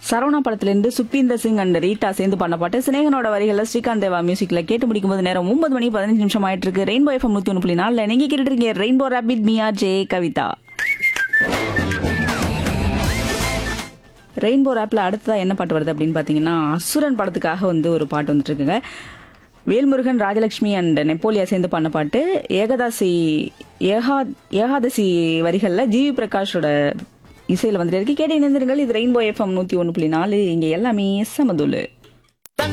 சரவணா படத்திலிருந்து Sukhwinder Singh and Rita சேர்ந்து பண்ண பாட்டு சினேகனோட வரிகளில் ஸ்ரீகாந்த் தேவா மியூசிக்ல கேட்டு முடிக்கும் போது நேரம் ஒன்பது மணி பதினஞ்சு நிமிஷம் ஆயிட்டு இருக்கு ரெயின்போ எஃப்எம் நூத்தி ஒன்று புள்ளி நாலுல நீங்க கேட்டுட்டு இருக்கீங்க ரெயின்போ ரேபிட் மியா ஜே கவிதா ரெயின்போ ரேப்ல அடுத்ததா என்ன பாட்டு வருது அப்படின்னு பாத்தீங்கன்னா அசுரன் படத்துக்காக வந்து ஒரு பாட்டு வந்துட்டு இருக்குங்க வேல்முருகன் ராஜலட்சுமி அண்ட் நெப்போலியா சேர்ந்து பண்ண பாட்டு ஏகதாசி ஏகா ஏகாதசி வரிகள்ல ஜிவி பிரகாஷோட இசையில வந்துட்டு இருக்கு கேட்டு இணைந்திருங்கள் இது ரெயின்போ எஃப்எம் நூத்தி ஒன்று புள்ளி நாலு இங்க எல்லாமே சமதுல்லு